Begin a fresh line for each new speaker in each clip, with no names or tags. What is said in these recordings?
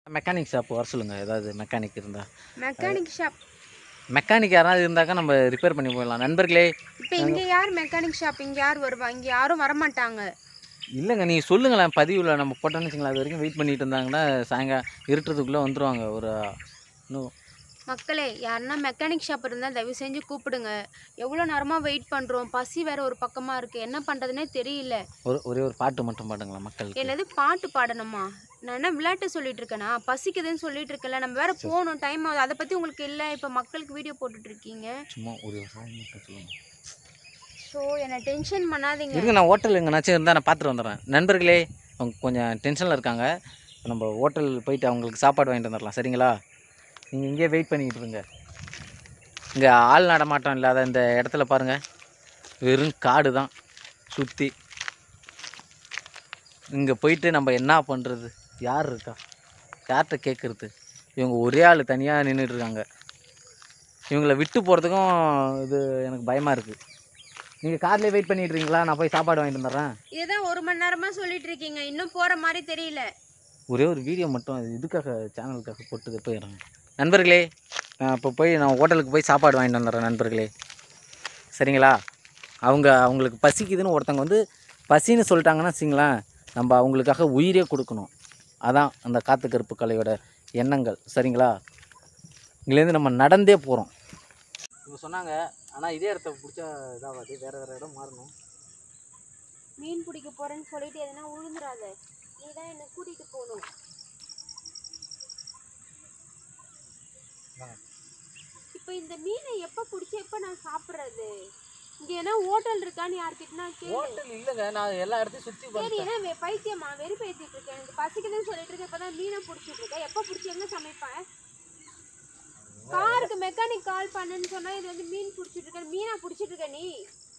Mechanic shop வர சொல்லுங்கள் ஏதாவது மெக்கானிக் இருந்தால்
மெக்கானிக் ஷாப்
மெக்கானிக் யாராவது இருந்தாக்கா நம்ம ரிப்பேர் பண்ணி போயிடலாம் நண்பர்களே
இப்போ இங்கே யார் மெக்கானிக் ஷாப் இங்கே யார் வருவா இங்கே யாரும் வரமாட்டாங்க
இல்லைங்க நீங்கள் சொல்லுங்களேன் பதிவில் நம்ம போட்டோன்னு வச்சுங்களேன் அது வரைக்கும் வெயிட் பண்ணிட்டு இருந்தாங்கன்னா சாயங்காலம் இருட்டுறதுக்குள்ளே வந்துருவாங்க ஒரு இன்னும்
மக்களே யாருன்னா மெக்கானிக் ஷாப் இருந்தால் தயவு செஞ்சு கூப்பிடுங்க எவ்வளோ நேரமாக வெயிட் பண்ணுறோம் பசி வேற ஒரு பக்கமாக இருக்குது என்ன பண்ணுறதுனே தெரியல
ஒரு ஒரே ஒரு பாட்டு மட்டும் பாடுங்களா மக்களுக்கு
என்னது பாட்டு பாடணுமா நான் என்ன விளையாட்டு சொல்லிட்டு இருக்கேனா பசிக்குதுன்னு சொல்லிட்டு இருக்கல நம்ம வேற போகணும் டைம் ஆகுது அதை பற்றி உங்களுக்கு இல்லை இப்போ மக்களுக்கு வீடியோ போட்டுட்டு இருக்கீங்க
சும்மா ஒரு ஒரு சாங் மட்டும் சொல்லுங்கள்
ஸோ என்னை டென்ஷன் பண்ணாதீங்க
இருங்க நான் ஹோட்டல் எங்கேனாச்சும் இருந்தால் நான் பார்த்துட்டு வந்துடுறேன் நண்பர்களே அவங்க கொஞ்சம் டென்ஷனில் இருக்காங்க நம்ம ஹோட்டல் போயிட்டு அவங்களுக்கு சாப்பாடு வாங்கிட்டு வந்துடலாம் சரிங்களா நீங்கள் இங்கேயே வெயிட் பண்ணிக்கிட்டு இருங்க இங்கே ஆள் நடமாட்டம் இல்லாத இந்த இடத்துல பாருங்கள் வெறும் காடு தான் சுற்றி இங்கே போயிட்டு நம்ம என்ன பண்ணுறது யார் இருக்கா யார்கிட்ட கேட்குறது இவங்க ஒரே ஆள் தனியாக நின்றுட்டு இருக்காங்க இவங்கள விட்டு போகிறதுக்கும் இது எனக்கு பயமாக இருக்குது நீங்கள் கார்லேயே வெயிட் பண்ணிட்டு இருக்கீங்களா நான் போய் சாப்பாடு வாங்கிட்டு வந்துடுறேன்
இதுதான் ஒரு மணி நேரமாக சொல்லிட்டு இருக்கீங்க இன்னும் போகிற மாதிரி தெரியல
ஒரே ஒரு வீடியோ மட்டும் அது இதுக்காக சேனலுக்காக போட்டு போயிடுறேன் நண்பர்களே நான் இப்போ போய் நான் ஹோட்டலுக்கு போய் சாப்பாடு வாங்கிட்டு வந்துடுறேன் நண்பர்களே சரிங்களா அவங்க அவங்களுக்கு பசிக்குதுன்னு ஒருத்தவங்க வந்து பசின்னு சொல்லிட்டாங்கன்னா வச்சுங்களேன் நம்ம அவங்களுக்காக உயிரே கொடுக்கணும் அதான் அந்த காத்து கருப்பு கலையோட எண்ணங்கள் சரிங்களா இங்கேருந்து நம்ம நடந்தே போகிறோம் இவங்க சொன்னாங்க ஆனால் இதே இடத்த பிடிச்சா இதாகாது வேறு வேறு இடம் மாறணும்
மீன் பிடிக்க போறேன்னு சொல்லிட்டு எதனா உழுந்துடாத நீ தான் என்னை கூட்டிட்டு போகணும் இப்போ இந்த மீனை எப்போ பிடிச்சி எப்போ நான் சாப்பிட்றது இங்க என்ன ஹோட்டல் இருக்கான்னு யார்கிட்டனா கேளு
ஹோட்டல் இல்லைங்க நான் எல்லா இடத்தையும் சுற்றி
சரி என்ன வே- பைத்தியமா வெறி பைத்திட்டு இருக்கேன் எனக்கு பசிக்குதுன்னு சொல்லிட்டு இருக்கேன் இப்பதான் மீனை பிடிச்சிட்டு இருக்கேன் எப்போ பிடிச்சி எங்க சமைப்பேன் காருக்கு மெக்கானிக் கால் பண்ணுன்னு சொன்னா இது வந்து மீன் பிடிச்சிட்டு இருக்க மீனா பிடிச்சிட்டு இருக்க நீ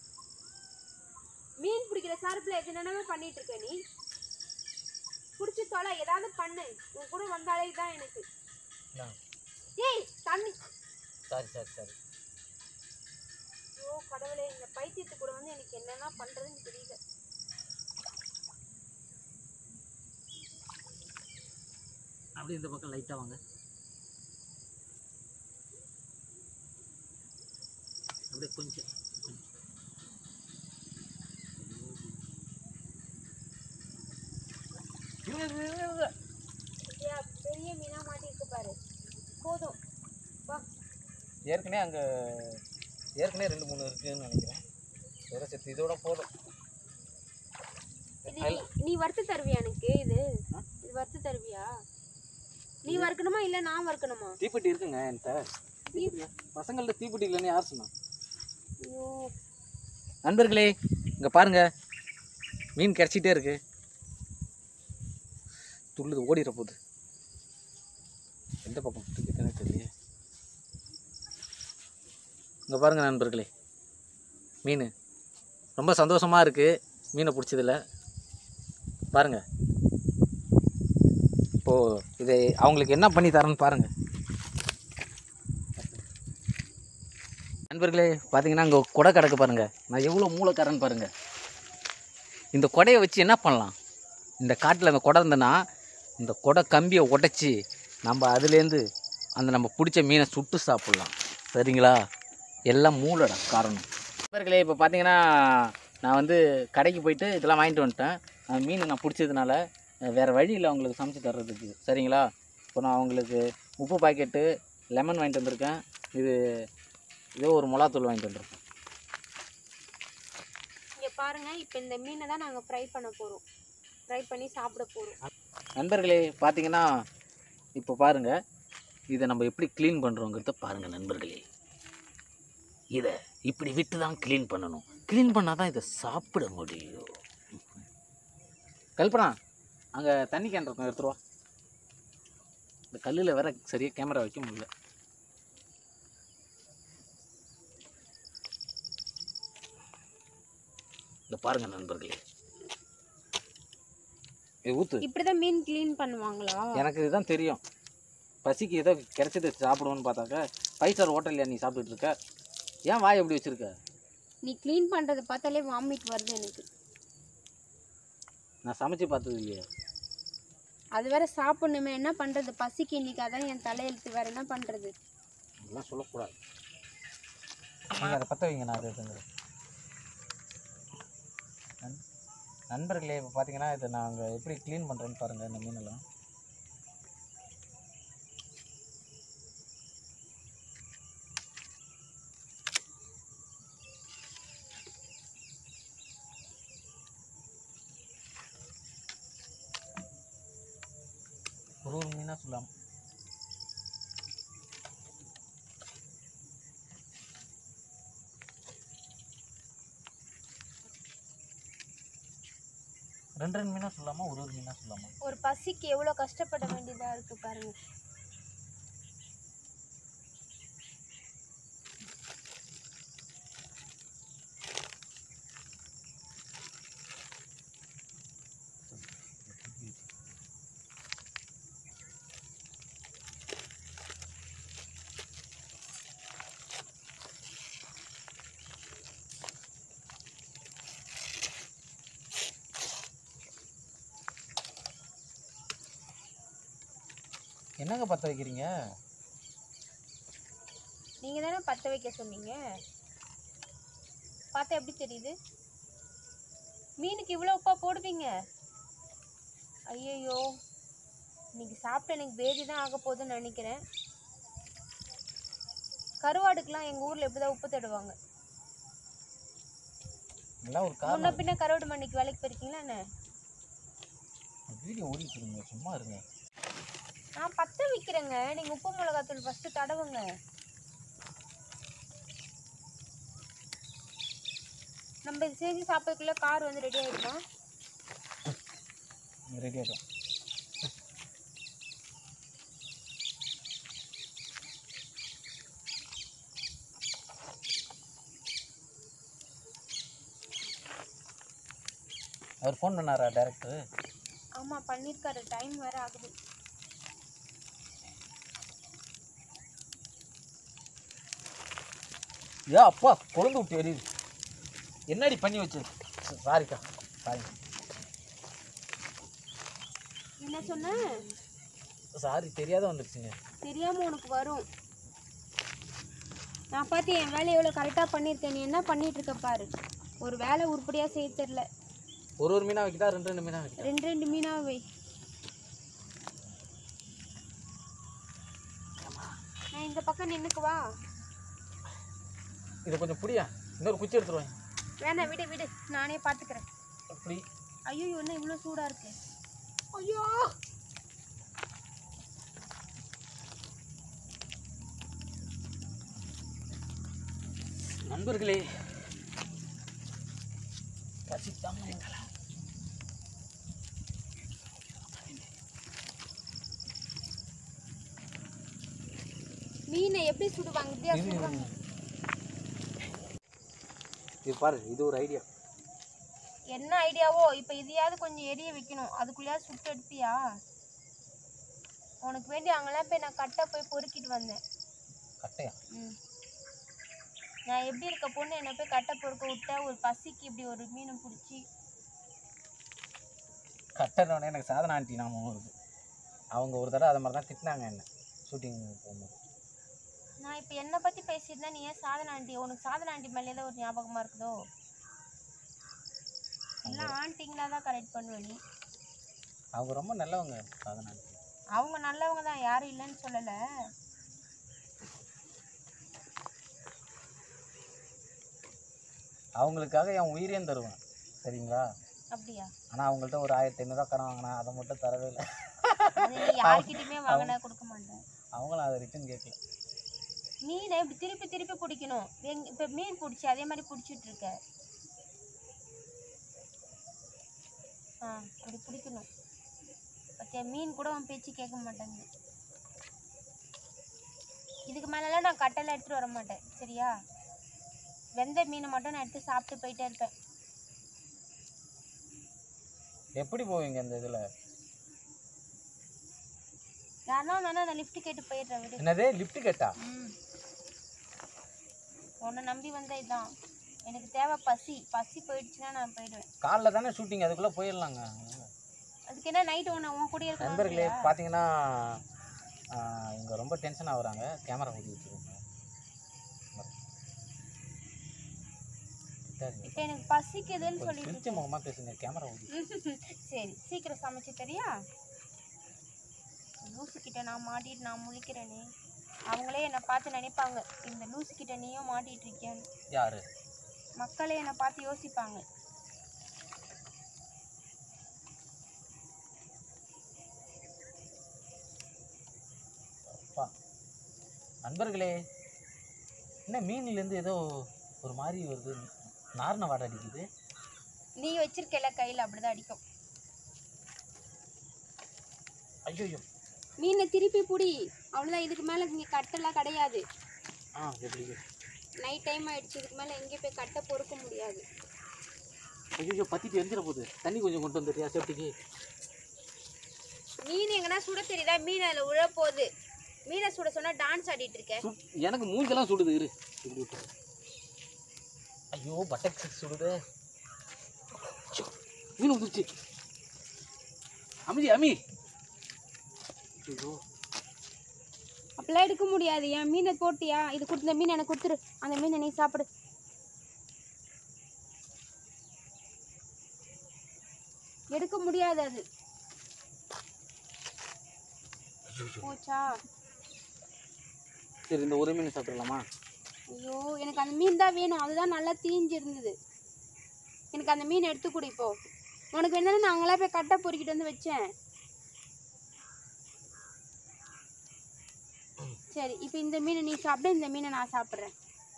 மீன் பிடிக்கிற சரப்புல எது என்னென்னமோ பண்ணிட்டு இருக்க நீ பிடிச்சி தொலை ஏதாவது பண்ணு உன் கூட வந்தாலே தான் எனக்கு ஏய் தண்ணி
சாரி சாரி சாரி
ஐயோ கடவுளே இந்த பைத்தியத்து கூட வந்து எனக்கு என்னென்ன பண்றதுன்னு தெரியல
அப்படியே இந்த பக்கம் லைட்டாக வாங்க அப்படியே கொஞ்சம் கொஞ்சம். இருங்க, இருங்க, இருங்க, இருங்க.
ஐயா, பெரிய மீனா மாட்டிருக்கு பாரு போதும் வா
ஏற்கனவே அங்கே ஏற்கனவே ரெண்டு மூணு இருக்குன்னு நினைக்கிறேன் இதோட சேர்த்து இதோட போதும்
இது நீ- நீ வறுத்து தருவியா எனக்கு இது இது வறுத்து தருவியா நீ வறுக்கணுமா இல்ல நான் வறுக்கணுமா
தீப்பெட்டி இருக்குங்க என்கிட்ட தீப்பெட்டி பசங்கள்ட்ட தீப்பெட்டி இல்லைன்னு யார் சொன்னா
ஐயோ
நண்பர்களே இங்கே பாருங்க மீன் கிடச்சிட்டே இருக்கு துள்ளுது ஓடிட போகுது எந்த பக்கம் இருக்குன்னு தெரியல இங்கே பாருங்க நண்பர்களே மீன் ரொம்ப சந்தோஷமாக இருக்குது மீனை பிடிச்சதில்ல பாருங்க இப்போது இதை அவங்களுக்கு என்ன பண்ணி தரேன்னு பாருங்கள் நண்பர்களே பார்த்தீங்கன்னா அங்கே கொடை கிடக்கு பாருங்கள் நான் எவ்வளோ மூளைக்காரன்னு பாருங்கள் இந்த கொடையை வச்சு என்ன பண்ணலாம் இந்த காட்டில் அந்த கொடை இருந்ததுன்னா இந்த கொடை கம்பியை உடைச்சி நம்ம அதுலேருந்து அந்த நம்ம பிடிச்ச மீனை சுட்டு சாப்பிட்லாம் சரிங்களா எல்லாம் மூளைடா காரணம் நண்பர்களே இப்போ பார்த்தீங்கன்னா நான் வந்து கடைக்கு போயிட்டு இதெல்லாம் வாங்கிட்டு வந்துட்டேன் அந்த மீன் நான் பிடிச்சதுனால வேறு வழி இல்லை அவங்களுக்கு சமைச்சு தர்றதுக்கு சரிங்களா இப்போ நான் அவங்களுக்கு உப்பு பாக்கெட்டு லெமன் வாங்கிட்டு வந்திருக்கேன் இது இதோ ஒரு மிளகாத்தூள் வாங்கிட்டு வந்திருக்கேன்
இங்க பாருங்க இப்போ இந்த மீனை தான் நாங்க ஃப்ரை பண்ண போறோம் ஃப்ரை பண்ணி சாப்பிட போறோம்
நண்பர்களே பார்த்தீங்கன்னா இப்போ பாருங்கள் இதை நம்ம எப்படி க்ளீன் பண்ணுறோங்கிறத பாருங்கள் நண்பர்களே இதை இப்படி விட்டு தான் க்ளீன் பண்ணணும் க்ளீன் பண்ணால் தான் இதை சாப்பிட முடியும் கல்பனா அங்கே தண்ணி கேன் இருக்கும் எடுத்துருவா இந்த கல்லில் வேற சரியாக கேமரா வைக்க முடியல இந்த பாருங்கள் நண்பர்களே இது ஊற்று
இப்படிதான் மீன் க்ளீன் பண்ணுவாங்களா
எனக்கு இதுதான் தெரியும் பசிக்கு ஏதோ கிடைச்சது சாப்பிடுவோன்னு பார்த்தாக்க ஃபைவ் ஸ்டார் ஹோட்டல்லையா நீ சாப்பிட்டுட்டு இருக்க ஏன் வாய் எப்படி வச்சிருக்க
நீ க்ளீன் பண்றதை பார்த்தாலே வாமிட் வருது எனக்கு
நான் சமைச்சு பார்த்தது இல்லையே
அது வேற சாப்பிடணுமே என்ன பண்றது பசிக்கு இன்னைக்கு அதான் என் தலையெழுத்து வேற என்ன பண்றது
இதெல்லாம் சொல்லக்கூடாது நீங்கள் அதை பற்ற வைங்க நான் அதை எடுத்துங்கிறேன் நண் நண்பர்களே இப்போ பார்த்தீங்கன்னா இதை நாங்கள் எப்படி க்ளீன் பண்ணுறோன்னு பாருங்கள் இந்த மீனெல்லாம் ஒரு ஒரு மீனாக சொல்லலாம் ரெண்டு ரெண்டு மீனாக சொல்லலாமா ஒரு ஒரு மீனாக சொல்லலாமா
ஒரு பசிக்கு எவ்வளோ கஷ்டப்பட வேண்டியதா இருக்கு பாருங்க
என்னங்க பற்ற வைக்கிறீங்க
நீங்க தானே பத்த வைக்க சொன்னீங்க பார்த்தா எப்படி தெரியுது மீனுக்கு இவ்வளோ உப்பா போடுவீங்க ஐயையோ இன்னைக்கு சாப்பிட்டு எனக்கு பேதி தான் ஆக போகுதுன்னு நினைக்கிறேன் கருவாடுக்கெலாம் எங்கள் ஊரில் இப்படி தான் உப்பு தடுவாங்க
எல்லாம் ஒரு
முன்ன
காரணம்
பின்ன கருவாடு மண்ணிக்கு வேலைக்கு போயிருக்கீங்களா என்ன
வீடியோ ஓடிட்டு இருங்க சும்மா இருங்க
நான் பத்த வைக்கிறேங்க நீங்கள் உப்பு மிளகாத்தூள் ஃபஸ்ட்டு தடவுங்க நம்ம இது செஞ்சு சாப்பிட்றதுக்குள்ளே கார் வந்து ரெடி ஆகிடுமா
ரெடி ஆகிடும் அவர் ஃபோன் பண்ணாரா டேரக்டர்
ஆமாம் பண்ணியிருக்காரு டைம் வேற ஆகுது
ஏ அப்பா குழந்தை விட்டு எரியுது என்னடி பண்ணி வச்சு சாரிக்கா சாரி
என்ன சொன்ன
சாரி தெரியாத வந்துருச்சுங்க
தெரியாம உனக்கு வரும் நான் பார்த்து என் வேலையை எவ்வளோ கரெக்டாக பண்ணியிருக்கேன் நீ என்ன பண்ணிட்டு இருக்க பாரு ஒரு வேலை உருப்படியாக செய்ய தெரில
ஒரு ஒரு மீனா வைக்கிட்டா ரெண்டு ரெண்டு மீனா வைக்கிட்டா
ரெண்டு ரெண்டு மீனாக வை நான் இந்த பக்கம் நின்னுக்குவா
இதை கொஞ்சம் புடியா இன்னொரு குச்சி எடுத்துருவாங்க
வேணாம் விடு விடு நானே பார்த்துக்கிறேன்
அப்படி
ஐயோ என்ன இவ்வளோ சூடாக இருக்கு ஐயோ
நண்பர்களே பசித்தாங்க
மீனை எப்படி சுடுவாங்க இப்படியா சுடுவாங்க
இது பாரு இது ஒரு ஐடியா
என்ன ஐடியாவோ இப்போ இதையாவது கொஞ்சம் எரிய வைக்கணும் அதுக்குள்ளேயாவது சுட்டு எடுப்பியா உனக்கு வேண்டி அங்கெல்லாம் போய் நான் கட்டை போய் பொறுக்கிட்டு வந்தேன்
கட்டையா
ம் நான் எப்படி இருக்க பொண்ணு என்னை போய் கட்டை பொறுக்க விட்டா ஒரு பசிக்கு இப்படி ஒரு மீன் பிடிச்சி
கட்டனோடனே எனக்கு சாதனா ஆண்டி நாம வருது அவங்க ஒரு தடவை அதை மாதிரி தான் திட்டினாங்க என்ன ஷூட்டிங் போகும்போது
நான் இப்போ என்னை பற்றி பேசியிருந்தா நீ ஏன் சாதனை ஆண்டி உனக்கு சாதனை ஆண்டி மேலே தான் ஒரு ஞாபகமாக இருக்குதோ எல்லாம் ஆண்டிங்களா தான் கரெக்ட் பண்ணுவேன் நீ
அவங்க ரொம்ப நல்லவங்க சாதனா ஆண்டி
அவங்க நல்லவங்க தான் யாரும் இல்லைன்னு சொல்லலை
அவங்களுக்காக என் உயிரையும் தருவேன் சரிங்களா
அப்படியா
ஆனால் அவங்கள்ட்ட ஒரு ஆயிரத்தி ஐநூறுரூவா கடன் வாங்கினேன் அதை மட்டும் தரவே இல்லை
அது நீ யார்கிட்டயுமே வாங்கினா கொடுக்க மாட்டேன்
அவங்களும் அதை ரிட்டன் கேட்கல
மீனை இப்படி திருப்பி திருப்பி பிடிக்கணும் எங் இப்போ மீன் பிடிச்சி அதே மாதிரி பிடிச்சிட்டு இருக்க ஆ அப்படி பிடிக்கணும் பத்தியா மீன் கூட உன் பேச்சு கேட்க மாட்டேங்குது இதுக்கு மேலெல்லாம் நான் கட்டெல்லாம் எடுத்துகிட்டு வர மாட்டேன் சரியா வெந்த மீனை மட்டும் நான் எடுத்து சாப்பிட்டு போயிட்டே இருப்பேன்
எப்படி போவீங்க இந்த இதில்
யாருன்னா வேணா நான் லிஃப்ட் கேட்டு போயிடுறேன் விடு
என்னது லிஃப்ட் கேட்டா
ம் உன்னை நம்பி வந்தா இதான் எனக்கு தேவை பசி பசி போயிடுச்சுன்னா நான் போயிடுவேன்
காலைல தானே ஷூட்டிங் அதுக்குள்ளே போயிடலாங்க
அதுக்கு இதுக்கு என்ன நைட் ஒன்று உன் கூட
நண்பர்களே
இருக்கணும்
பார்த்தீங்கன்னா இங்கே ரொம்ப டென்ஷன் ஆகுறாங்க கேமரா ஊதி வச்சுருக்காங்க
இப்போ எனக்கு பசிக்குதுன்னு சொல்லிட்டு
சிரிச்ச முகமாக பேசுங்க கேமரா ஊதி
இருக்கேன். சரி சீக்கிரம் சமைச்சு தெரியா லூசுக்கிட்ட நான் மாட்டிட்டு நான் முழிக்கிறேனே அவங்களே என்னை பார்த்து நினைப்பாங்க இந்த லூசுக்கிட்ட நீயும் மாட்டிட்டு இருக்கேன்னு
யாரு
மக்களே என்னை பார்த்து யோசிப்பாங்க
அப்பா நண்பர்களே என்ன மீன்லேருந்து ஏதோ ஒரு மாதிரி வருது நார்ன வாடை அடிக்குது
நீ வச்சிருக்கல கையில் அப்படிதான் அடிக்கும்
ஐயோ
மீனை திருப்பி புடி அவ்வளோதான் இதுக்கு மேலே இங்கே கட்டெல்லாம் கிடையாது
ஆ எப்படி
நைட் டைம் ஆயிடுச்சு இதுக்கு மேலே எங்கேயும் போய் கட்டை பொறுக்க முடியாது
ஐயோ பத்திட்டு எரிஞ்சிட போகுது தண்ணி கொஞ்சம் கொண்டு வந்துட்டியா சேஃப்டிக்கு
மீன் எங்கன்னா சுட தெரியுதா மீன் அதில் உழ போகுது மீனை சுட சொன்னால் டான்ஸ் ஆடிட்டு இருக்கேன்
சுட் எனக்கு மூஞ்செல்லாம் சுடுது இரு இப்படி விட்டு. ஐயோ பட்டக் சுடுது ஐயோ, மீன் வந்துருச்சு அமிதி அமி ஐயோ
அப்படிலாம் எடுக்க முடியாது என் மீனை போட்டியா இது கொடுத்த மீன் எனக்கு கொடுத்துரு அந்த மீனை நீ சாப்பிடு எடுக்க முடியாது அது போச்சா
சரி இந்த ஒரு மீன் சாப்பிடலாமா
ஐயோ எனக்கு அந்த மீன் தான் வேணும் அதுதான் நல்லா தீஞ்சு இருந்தது எனக்கு அந்த மீன் எடுத்து கொடு இப்போ உனக்கு வேணாலும் நான் அங்கெல்லாம் போய் கட்டை பொறுக்கிட்டு வந்து வச்சேன் சரி இப்போ இந்த மீனை நீ சாப்பிடு இந்த மீனை நான் சாப்பிட்றேன்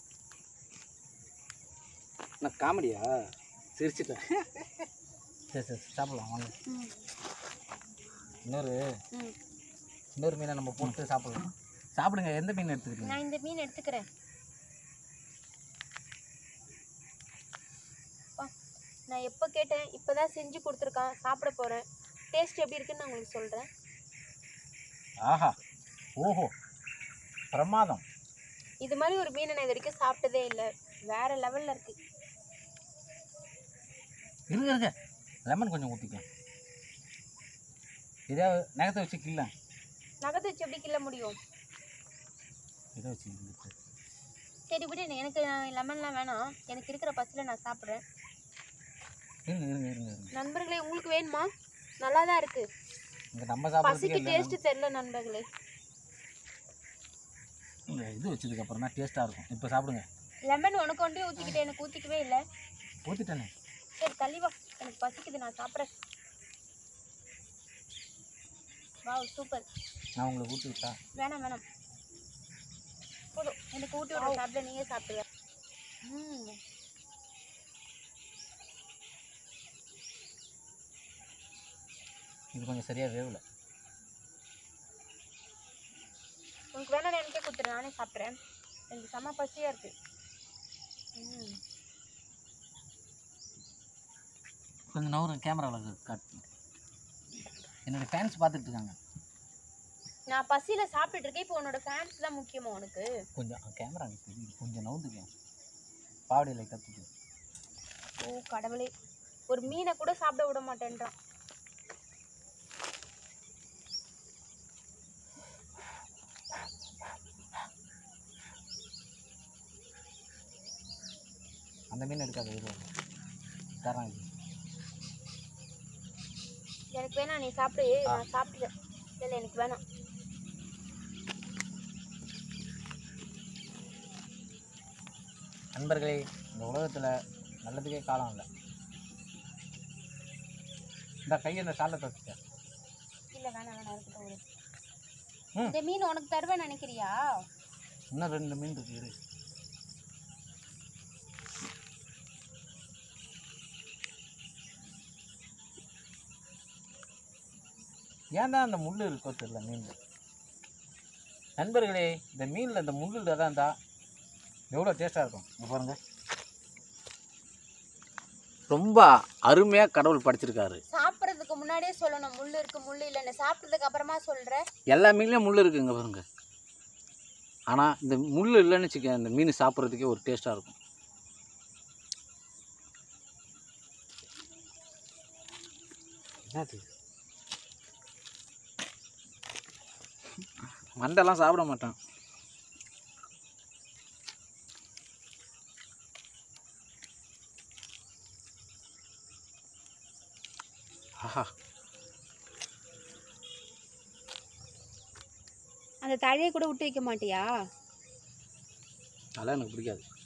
நான் காமெடியா சிரிச்சிட்டேன் சரி சரி சாப்பிடலாம் வாங்க
ம்
இன்னொரு
ம்
இன்னொரு மீனை நம்ம போட்டு சாப்பிடலாம் சாப்பிடுங்க எந்த மீன் எடுத்துக்கிறீங்க
நான் இந்த மீன் எடுத்துக்கிறேன் அப்பா, நான் எப்போ கேட்டேன் இப்போ தான் செஞ்சு கொடுத்துருக்கான் சாப்பிட போகிறேன் டேஸ்ட் எப்படி இருக்குன்னு நான் உங்களுக்கு சொல்கிறேன்
ஆஹா ஓஹோ பிரமாதம்
இது மாதிரி ஒரு மீனை நான் இது வரைக்கும் சாப்பிட்டதே இல்லை வேற லெவலில் இருக்கு
இருங்க இருங்க லெமன் கொஞ்சம் ஊற்றிக்க இதே நகத்தை வச்சு கில்ல
நகத்தை வச்சு எப்படி கிள்ள முடியும்
இதை வச்சு கிள்ளு.
சரி விடு எனக்கு லெமன்லாம் வேணாம் எனக்கு இருக்கிற பசியில் நான் சாப்பிட்றேன்
இருங்க இருங்க இருங்க இருங்க
நண்பர்களே உங்களுக்கு வேணுமா நல்லா தான் இருக்கு
இங்கே நம்ம
பசிக்கு
சாப்பிட்றதுக்கு
டேஸ்ட் தெரியல நண்பர்களே
இந்த இது வச்சதுக்கப்புறம் தான் டேஸ்ட்டாக இருக்கும் இப்போ சாப்பிடுங்க
லெமன் உனக்கு கொண்டே ஊற்றிக்கிட்டு எனக்கு ஊற்றிக்கவே இல்லை
ஊற்றிட்டேனே
சரி தள்ளி வா எனக்கு பசிக்குது நான் சாப்பிட்றேன் வாவ் சூப்பர்
நான் உங்களுக்கு ஊற்றி விட்டா
வேணாம் வேணாம் போதும் எனக்கு ஊட்டி விட சாப்பிட நீயே சாப்பிடுவ ம்
இது கொஞ்சம் சரியாக வேவலை
உனக்கு வேணாம் எனக்கே கொடுத்துரு நானே சாப்பிட்றேன் எனக்கு செம்ம பசியாக இருக்கு ம்
கொஞ்சம் நவரும் கேமராவில் காட்டு என்னோடய ஃபேன்ஸ் பார்த்துட்டு இருக்காங்க
நான் பசியில் சாப்பிட்டுட்டு இருக்கேன் இப்போ உன்னோட ஃபேன்ஸ் தான் முக்கியமா உனக்கு
கொஞ்சம் கேமரா தெரியுது கொஞ்சம் நவுந்துக்க பாவடையில் கற்றுக்கு
ஓ கடவுளே ஒரு மீனை கூட சாப்பிட விட மாட்டேன்றான்
அந்த மீன் எடுக்காத இது தரேன் இது
எனக்கு வேணாம் நீ சாப்பிடு நான் சாப்பிட்டுட்டேன் இல்லை எனக்கு வேணாம்
நண்பர்களே இந்த உலகத்தில் நல்லதுக்கே காலம் இல்லை இந்த கையை இந்த சாலை தச்சுக்க
இல்லை வேணாம் வேணாம் இருக்கட்டும் விடு.
ம்.
இந்த மீன் உனக்கு தருவேன் நினைக்கிறியா
இன்னும் ரெண்டு மீன் இருக்கு இரு ஏன் தான் அந்த முள் இருக்கோ தெரியல மீனில் நண்பர்களே இந்த மீனில் இந்த முள் தான் இருந்தா எவ்வளோ டேஸ்ட்டாக இருக்கும் இங்க பாருங்க ரொம்ப அருமையாக கடவுள் படைச்சிருக்காரு
சாப்பிட்றதுக்கு முன்னாடியே சொல்லணும் முள் இருக்கு முள் இல்லைன்னு சாப்பிட்றதுக்கு அப்புறமா சொல்ற
எல்லா மீன்லேயும் முள் இருக்குங்க பாருங்க ஆனால் இந்த முள் இல்லைன்னு வச்சுக்க இந்த மீன் சாப்பிட்றதுக்கே ஒரு டேஸ்ட்டாக இருக்கும் என்னது மண்டெல்லாம் சாப்பிட மாட்டான் ஆஹா
அந்த தழையை கூட விட்டு வைக்க மாட்டியா
அதெல்லாம் எனக்கு பிடிக்காது